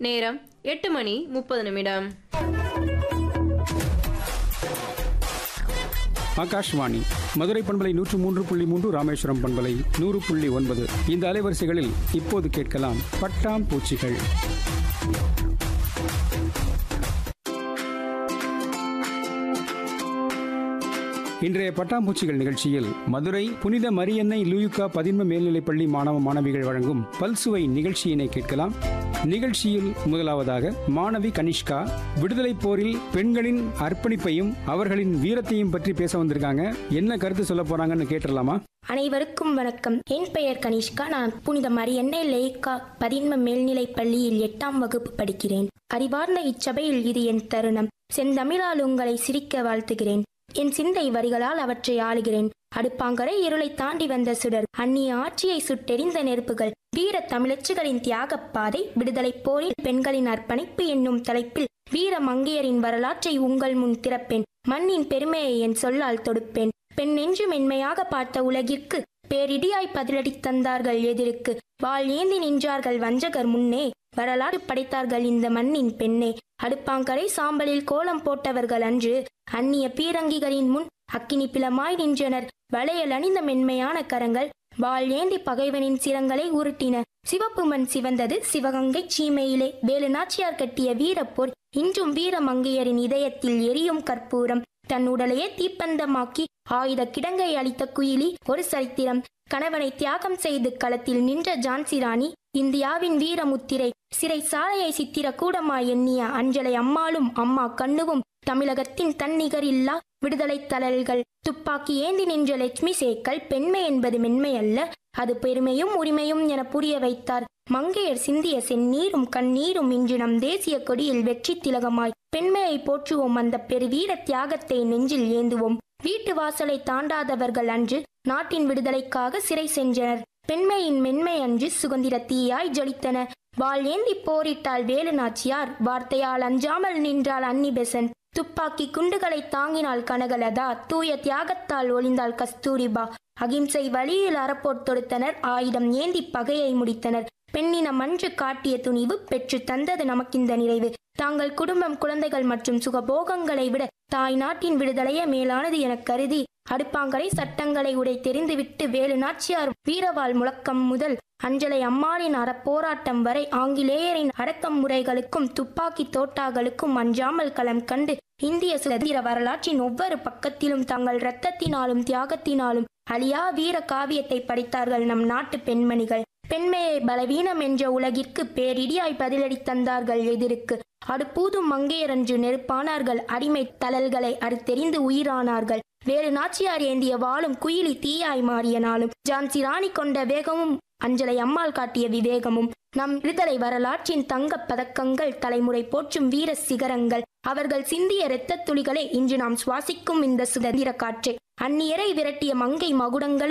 நேரம் எட்டு மணி முப்பது நிமிடம் ஆகாஷ்வாணி மதுரை பண்பலை நூற்று மூன்று புள்ளி மூன்று ராமேஸ்வரம் பண்பலை நூறு புள்ளி ஒன்பது இந்த அலைவரிசைகளில் இப்போது கேட்கலாம் பட்டாம் பூச்சிகள் இன்றைய பட்டாம்பூச்சிகள் நிகழ்ச்சியில் மதுரை புனித மரியன்னை லூயுக்கா பதின்ம மேல்நிலைப்பள்ளி மாணவ மாணவிகள் வழங்கும் பல்சுவை நிகழ்ச்சியினை கேட்கலாம் நிகழ்ச்சியில் முதலாவதாக மாணவி கனிஷ்கா விடுதலை போரில் பெண்களின் அர்ப்பணிப்பையும் அவர்களின் வீரத்தையும் பற்றி பேச வந்திருக்காங்க என்ன கருத்து சொல்ல போறாங்கன்னு கேட்டுடலாமா அனைவருக்கும் வணக்கம் என் பெயர் கனிஷ்கா நான் புனித மரியன்னை லேக்கா பதின்ம மேல்நிலைப் பள்ளியில் எட்டாம் வகுப்பு படிக்கிறேன் அறிவார்ந்த இச்சபையில் இது என் தருணம் செந்தமிழால் உங்களை சிரிக்க வாழ்த்துகிறேன் என் சிந்தை வரிகளால் அவற்றை ஆளுகிறேன் அடுப்பாங்கரை இருளை தாண்டி வந்த சுடர் அந்நிய ஆட்சியை சுட்டெரிந்த நெருப்புகள் வீர தமிழச்சிகளின் தியாகப் பாதை விடுதலைப் போரில் பெண்களின் அர்ப்பணிப்பு என்னும் தலைப்பில் வீர மங்கையரின் வரலாற்றை உங்கள் முன் திறப்பேன் மண்ணின் பெருமையை என் சொல்லால் தொடுப்பேன் பெண் நெஞ்சு மென்மையாக பார்த்த உலகிற்கு பேரிடியாய் பதிலடி தந்தார்கள் எதிருக்கு வாள் ஏந்தி நின்றார்கள் வஞ்சகர் முன்னே வரலாறு படைத்தார்கள் இந்த மண்ணின் பெண்ணே அடுப்பாங்கரை சாம்பலில் கோலம் போட்டவர்கள் அன்று அந்நிய பீரங்கிகளின் முன் அக்கினி பிளமாய் நின்றனர் வளையல் அணிந்த மென்மையான கரங்கள் வாள் ஏந்தி பகைவனின் சிரங்களை உருட்டின சிவப்பு மண் சிவந்தது சிவகங்கை சீமையிலே வேலு நாச்சியார் கட்டிய வீரப்போர் இன்றும் வீரமங்கையரின் இதயத்தில் எரியும் கற்பூரம் தன் உடலையே தீப்பந்தமாக்கி ஆயுத கிடங்கை அளித்த குயிலி ஒரு சரித்திரம் கணவனை தியாகம் செய்து களத்தில் நின்ற ஜான்சி ராணி இந்தியாவின் வீரமுத்திரை சிறை சாலையை சித்திர கூடமாய் எண்ணிய அஞ்சலை அம்மாளும் அம்மா கண்ணுவும் தமிழகத்தின் தன்னிகரில்லா விடுதலை தளல்கள் துப்பாக்கி ஏந்தி நின்ற லட்சுமி சேக்கல் பெண்மை என்பது மென்மை அல்ல அது பெருமையும் உரிமையும் என புரிய வைத்தார் மங்கையர் சிந்திய செந்நீரும் கண்ணீரும் இன்று நம் தேசிய கொடியில் வெற்றி திலகமாய் பெண்மையை போற்றுவோம் அந்த பெருவீர தியாகத்தை நெஞ்சில் ஏந்துவோம் வீட்டு வாசலை தாண்டாதவர்கள் அன்று நாட்டின் விடுதலைக்காக சிறை சென்றனர் பெண்மையின் மென்மை அன்று சுதந்திர தீயாய் ஜொலித்தன வாள் ஏந்தி போரிட்டாள் வேலு நாச்சியார் வார்த்தையால் அஞ்சாமல் நின்றாள் அன்னி பெசன் துப்பாக்கி குண்டுகளை தாங்கினாள் கனகலதா தூய தியாகத்தால் ஒளிந்தாள் கஸ்தூரிபா அகிம்சை வழியில் அறப்போர் தொடுத்தனர் ஆயுதம் ஏந்தி பகையை முடித்தனர் பெண்ணினம் அன்று காட்டிய துணிவு பெற்று தந்தது நமக்கிந்த நிறைவு தாங்கள் குடும்பம் குழந்தைகள் மற்றும் சுகபோகங்களை விட தாய் நாட்டின் விடுதலையே மேலானது எனக் கருதி அடுப்பாங்கரை சட்டங்களை உடை தெரிந்துவிட்டு வேலு நாச்சியார் வீரவாள் முழக்கம் முதல் அஞ்சலை அம்மாளின் அறப்போராட்டம் வரை ஆங்கிலேயரின் அடக்கம் முறைகளுக்கும் துப்பாக்கி தோட்டாக்களுக்கும் அஞ்சாமல் களம் கண்டு இந்திய சுதந்திர வரலாற்றின் ஒவ்வொரு பக்கத்திலும் தங்கள் இரத்தத்தினாலும் தியாகத்தினாலும் அழியா வீர காவியத்தை படைத்தார்கள் நம் நாட்டு பெண்மணிகள் பெண்மையை பலவீனம் என்ற உலகிற்கு பேரிடியாய் பதிலடி தந்தார்கள் எதிருக்கு அடுப்பூதும் மங்கையரன்று நெருப்பானார்கள் அடிமை தளல்களை அறுத்தெறிந்து உயிரானார்கள் வேறு நாச்சியார் ஏந்திய வாளும் குயிலி தீயாய் மாறிய நாளும் ஜான்சி ராணி கொண்ட வேகமும் அஞ்சலை அம்மாள் காட்டிய விவேகமும் நம் விடுதலை வரலாற்றின் தங்கப் பதக்கங்கள் தலைமுறை போற்றும் வீர சிகரங்கள் அவர்கள் சிந்திய இரத்தத் துளிகளே இன்று நாம் சுவாசிக்கும் இந்த சுதந்திர காற்று அந்நியரை விரட்டிய மங்கை மகுடங்களை